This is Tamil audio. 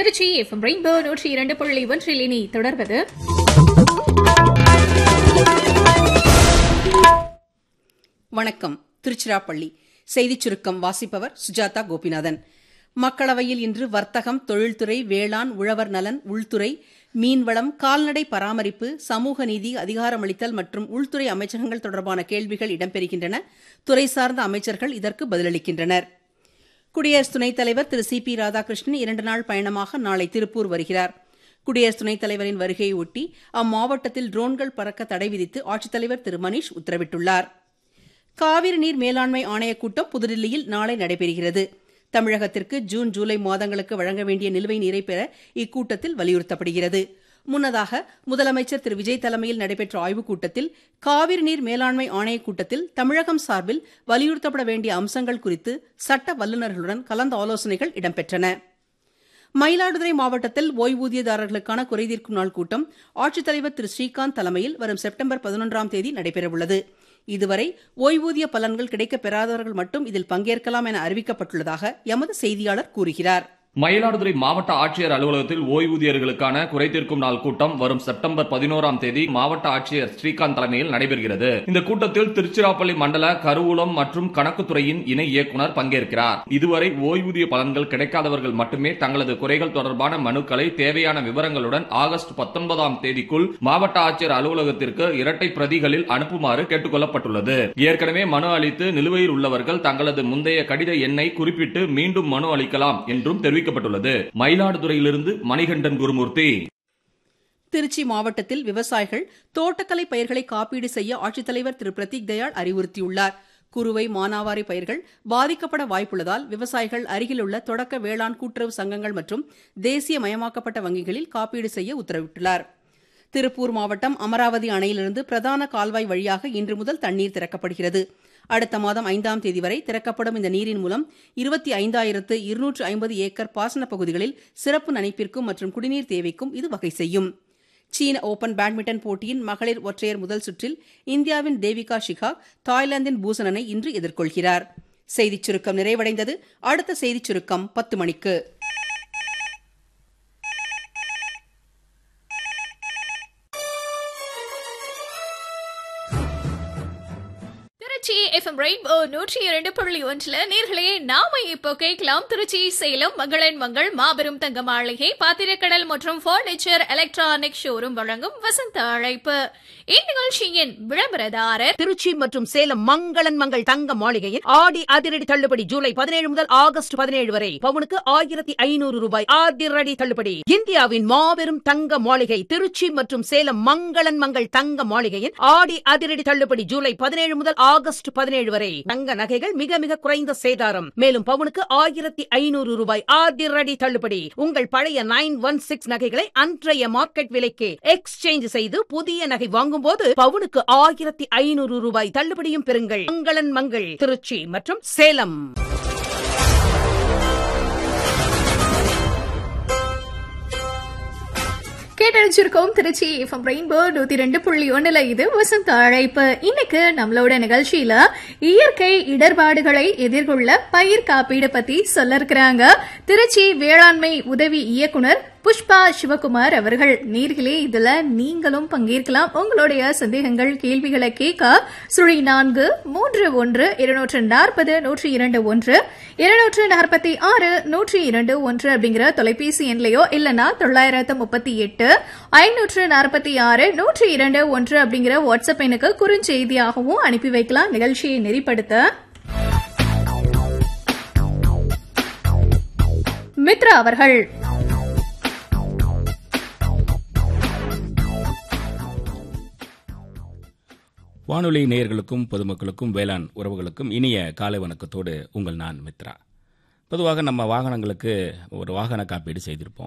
திருச்சி எஃப்எம் ரெயின்போ நூற்றி இரண்டு புள்ளி ஒன்றில் இனி தொடர்வது வணக்கம் திருச்சிராப்பள்ளி செய்திச் சுருக்கம் வாசிப்பவர் சுஜாதா கோபிநாதன் மக்களவையில் இன்று வர்த்தகம் தொழில்துறை வேளாண் உழவர் நலன் உள்துறை மீன்வளம் கால்நடை பராமரிப்பு சமூக நீதி அதிகாரமளித்தல் மற்றும் உள்துறை அமைச்சகங்கள் தொடர்பான கேள்விகள் இடம்பெறுகின்றன துறை சார்ந்த அமைச்சர்கள் இதற்கு பதிலளிக்கின்றனர் குடியரசு துணைத் தலைவர் திரு சி பி ராதாகிருஷ்ணன் இரண்டு நாள் பயணமாக நாளை திருப்பூர் வருகிறார் குடியரசு துணைத் தலைவரின் வருகையை ஒட்டி அம்மாவட்டத்தில் ட்ரோன்கள் பறக்க தடை விதித்து ஆட்சித்தலைவர் திரு மணீஷ் உத்தரவிட்டுள்ளார் காவிரி நீர் மேலாண்மை ஆணையக் கூட்டம் புதுடில்லியில் நாளை நடைபெறுகிறது தமிழகத்திற்கு ஜூன் ஜூலை மாதங்களுக்கு வழங்க வேண்டிய நிலுவை நீரை பெற இக்கூட்டத்தில் வலியுறுத்தப்படுகிறது முன்னதாக முதலமைச்சர் திரு விஜய் தலைமையில் நடைபெற்ற ஆய்வுக் கூட்டத்தில் காவிரி நீர் மேலாண்மை ஆணையக் கூட்டத்தில் தமிழகம் சார்பில் வலியுறுத்தப்பட வேண்டிய அம்சங்கள் குறித்து சட்ட வல்லுநர்களுடன் கலந்து ஆலோசனைகள் இடம்பெற்றன மயிலாடுதுறை மாவட்டத்தில் ஓய்வூதியதாரர்களுக்கான குறைதீர்க்கும் நாள் கூட்டம் ஆட்சித்தலைவர் திரு ஸ்ரீகாந்த் தலைமையில் வரும் செப்டம்பர் பதினொன்றாம் தேதி நடைபெறவுள்ளது இதுவரை ஓய்வூதிய பலன்கள் கிடைக்கப் பெறாதவர்கள் மட்டும் இதில் பங்கேற்கலாம் என அறிவிக்கப்பட்டுள்ளதாக எமது செய்தியாளர் கூறுகிறார் மயிலாடுதுறை மாவட்ட ஆட்சியர் அலுவலகத்தில் ஓய்வூதியர்களுக்கான குறைதீர்க்கும் நாள் கூட்டம் வரும் செப்டம்பர் பதினோராம் தேதி மாவட்ட ஆட்சியர் ஸ்ரீகாந்த் தலைமையில் நடைபெறுகிறது இந்த கூட்டத்தில் திருச்சிராப்பள்ளி மண்டல கருவூலம் மற்றும் கணக்குத்துறையின் இணை இயக்குனர் பங்கேற்கிறார் இதுவரை ஓய்வூதிய பலன்கள் கிடைக்காதவர்கள் மட்டுமே தங்களது குறைகள் தொடர்பான மனுக்களை தேவையான விவரங்களுடன் ஆகஸ்ட் பத்தொன்பதாம் தேதிக்குள் மாவட்ட ஆட்சியர் அலுவலகத்திற்கு இரட்டை பிரதிகளில் அனுப்புமாறு கேட்டுக் கொள்ளப்பட்டுள்ளது ஏற்கனவே மனு அளித்து நிலுவையில் உள்ளவர்கள் தங்களது முந்தைய கடித எண்ணை குறிப்பிட்டு மீண்டும் மனு அளிக்கலாம் என்றும் தெரிவிக்கப்பட்டுள்ளது மயிலாடுதுறையிலிருந்து மணிகண்டன் குருமூர்த்தி திருச்சி மாவட்டத்தில் விவசாயிகள் தோட்டக்கலை பயிர்களை காப்பீடு செய்ய ஆட்சித்தலைவர் திரு பிரதீக் தயாள் அறிவுறுத்தியுள்ளார் குறுவை மானாவாரி பயிர்கள் பாதிக்கப்பட வாய்ப்புள்ளதால் விவசாயிகள் அருகிலுள்ள தொடக்க வேளாண் கூட்டுறவு சங்கங்கள் மற்றும் தேசிய மயமாக்கப்பட்ட வங்கிகளில் காப்பீடு செய்ய உத்தரவிட்டுள்ளார் திருப்பூர் மாவட்டம் அமராவதி அணையிலிருந்து பிரதான கால்வாய் வழியாக இன்று முதல் தண்ணீர் திறக்கப்படுகிறது அடுத்த மாதம் ஐந்தாம் தேதி வரை திறக்கப்படும் இந்த நீரின் மூலம் இருபத்தி ஐந்தாயிரத்து இருநூற்று ஐம்பது ஏக்கர் பாசனப் பகுதிகளில் சிறப்பு நனைப்பிற்கும் மற்றும் குடிநீர் தேவைக்கும் இது வகை செய்யும் சீன ஓபன் பேட்மிண்டன் போட்டியின் மகளிர் ஒற்றையர் முதல் சுற்றில் இந்தியாவின் தேவிகா ஷிகா தாய்லாந்தின் பூசணனை இன்று எதிர்கொள்கிறார் செய்திச் சுருக்கம் நிறைவடைந்தது அடுத்த செய்திச் சுருக்கம் பத்து மணிக்கு திருச்சி எஃப்எம் ரெயின்போ நூற்றி இரண்டு புள்ளி ஒன்றுல நேர்களே நாம இப்போ கேட்கலாம் திருச்சி சேலம் மங்களன் மங்கள் மாபெரும் தங்க மாளிகை பாத்திரக்கடல் மற்றும் பர்னிச்சர் எலக்ட்ரானிக் ஷோரூம் வழங்கும் வசந்த அழைப்பு இந்நிகழ்ச்சியின் விளம்பரதாரர் திருச்சி மற்றும் சேலம் மங்களன் மங்கள் தங்க மாளிகையில் ஆடி அதிரடி தள்ளுபடி ஜூலை பதினேழு முதல் ஆகஸ்ட் பதினேழு வரை பவுனுக்கு ஆயிரத்தி ஐநூறு ரூபாய் அதிரடி தள்ளுபடி இந்தியாவின் மாபெரும் தங்க மாளிகை திருச்சி மற்றும் சேலம் மங்களன் மங்கள் தங்க மாளிகையில் ஆடி அதிரடி தள்ளுபடி ஜூலை பதினேழு முதல் ஆகஸ்ட் பதினேழு வரை தங்க நகைகள் மிக மிக குறைந்த சேதாரம் மேலும் பவுனுக்கு ஆயிரத்தி ஐநூறு ரூபாய் அதிரடி தள்ளுபடி உங்கள் பழைய நைன் ஒன் சிக்ஸ் நகைகளை அன்றைய மார்க்கெட் விலைக்கு எக்ஸ்சேஞ்ச் செய்து புதிய நகை வாங்கும் போது பவுனுக்கு ஆயிரத்தி ஐநூறு ரூபாய் தள்ளுபடியும் பெறுங்கள் மங்களன் மங்கள் திருச்சி மற்றும் சேலம் கேட்டடிச்சிருக்கோம் திருச்சி எஃப்எம் ரெயின்போ நூத்தி ரெண்டு புள்ளி ஒண்ணுல இது வசந்த அழைப்பு இன்னைக்கு நம்மளோட நிகழ்ச்சியில இயற்கை இடர்பாடுகளை எதிர்கொள்ள பயிர் காப்பீடு பத்தி சொல்ல இருக்கிறாங்க திருச்சி வேளாண்மை உதவி இயக்குனர் புஷ்பா சிவகுமார் அவர்கள் நீர்களே இதுல நீங்களும் பங்கேற்கலாம் உங்களுடைய சந்தேகங்கள் கேள்விகளை கேட்க சுழி நான்கு மூன்று ஒன்று இருநூற்று நாற்பது நூற்றி இரண்டு ஒன்று இருநூற்று நாற்பத்தி ஆறு நூற்றி இரண்டு ஒன்று அப்படிங்கிற தொலைபேசி எண்லையோ இல்லனா தொள்ளாயிரத்து முப்பத்தி எட்டு ஐநூற்று நாற்பத்தி ஆறு நூற்றி இரண்டு ஒன்று அப்படிங்கிற வாட்ஸ்அப் எண்ணுக்கு குறுஞ்செய்தியாகவும் அனுப்பி வைக்கலாம் நிகழ்ச்சியை நெறிப்படுத்த மித்ரா அவர்கள் வானொலி நேயர்களுக்கும் பொதுமக்களுக்கும் வேளாண் உறவுகளுக்கும் இனிய காலை வணக்கத்தோடு உங்கள் நான் மித்ரா பொதுவாக நம்ம வாகனங்களுக்கு ஒரு வாகன காப்பீடு செய்திருப்போம்